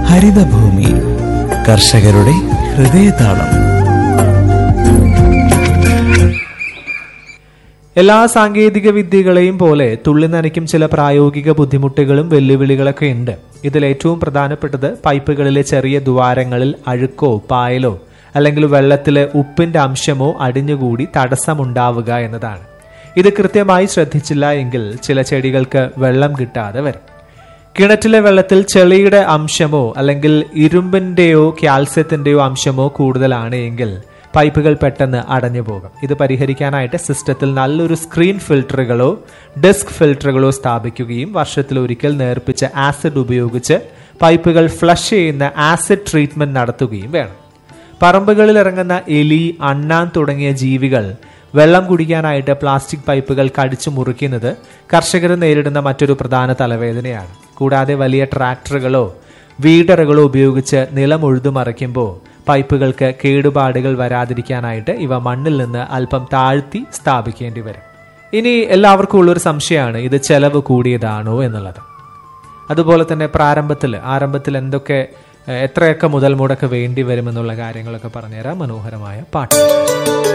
ഹരിതഭൂമി കർഷകരുടെ ഹൃദയതാളം എല്ലാ സാങ്കേതിക വിദ്യകളെയും പോലെ തുള്ളി നനയ്ക്കും ചില പ്രായോഗിക ബുദ്ധിമുട്ടുകളും വെല്ലുവിളികളൊക്കെ ഉണ്ട് ഇതിൽ ഏറ്റവും പ്രധാനപ്പെട്ടത് പൈപ്പുകളിലെ ചെറിയ ദ്വാരങ്ങളിൽ അഴുക്കോ പായലോ അല്ലെങ്കിൽ വെള്ളത്തിലെ ഉപ്പിന്റെ അംശമോ അടിഞ്ഞുകൂടി തടസ്സമുണ്ടാവുക എന്നതാണ് ഇത് കൃത്യമായി ശ്രദ്ധിച്ചില്ല എങ്കിൽ ചില ചെടികൾക്ക് വെള്ളം കിട്ടാതെ വരും കിണറ്റിലെ വെള്ളത്തിൽ ചെളിയുടെ അംശമോ അല്ലെങ്കിൽ ഇരുമ്പിന്റെയോ കാൽസ്യത്തിന്റെയോ അംശമോ കൂടുതലാണ് എങ്കിൽ പൈപ്പുകൾ പെട്ടെന്ന് അടഞ്ഞു പോകും ഇത് പരിഹരിക്കാനായിട്ട് സിസ്റ്റത്തിൽ നല്ലൊരു സ്ക്രീൻ ഫിൽട്ടറുകളോ ഡെസ്ക് ഫിൽട്ടറുകളോ സ്ഥാപിക്കുകയും വർഷത്തിൽ ഒരിക്കൽ നേർപ്പിച്ച ആസിഡ് ഉപയോഗിച്ച് പൈപ്പുകൾ ഫ്ലഷ് ചെയ്യുന്ന ആസിഡ് ട്രീറ്റ്മെന്റ് നടത്തുകയും വേണം പറമ്പുകളിൽ ഇറങ്ങുന്ന എലി അണ്ണാൻ തുടങ്ങിയ ജീവികൾ വെള്ളം കുടിക്കാനായിട്ട് പ്ലാസ്റ്റിക് പൈപ്പുകൾ കടിച്ചു മുറിക്കുന്നത് കർഷകർ നേരിടുന്ന മറ്റൊരു പ്രധാന തലവേദനയാണ് കൂടാതെ വലിയ ട്രാക്ടറുകളോ വീഡറുകളോ ഉപയോഗിച്ച് നിലം ഉഴുതു മറിക്കുമ്പോൾ പൈപ്പുകൾക്ക് കേടുപാടുകൾ വരാതിരിക്കാനായിട്ട് ഇവ മണ്ണിൽ നിന്ന് അല്പം താഴ്ത്തി സ്ഥാപിക്കേണ്ടി വരും ഇനി എല്ലാവർക്കും ഉള്ളൊരു സംശയമാണ് ഇത് ചെലവ് കൂടിയതാണോ എന്നുള്ളത് അതുപോലെ തന്നെ പ്രാരംഭത്തിൽ ആരംഭത്തിൽ എന്തൊക്കെ എത്രയൊക്കെ മുതൽ മുടക്ക് വേണ്ടി വരുമെന്നുള്ള കാര്യങ്ങളൊക്കെ പറഞ്ഞുതരാം മനോഹരമായ പാട്ട്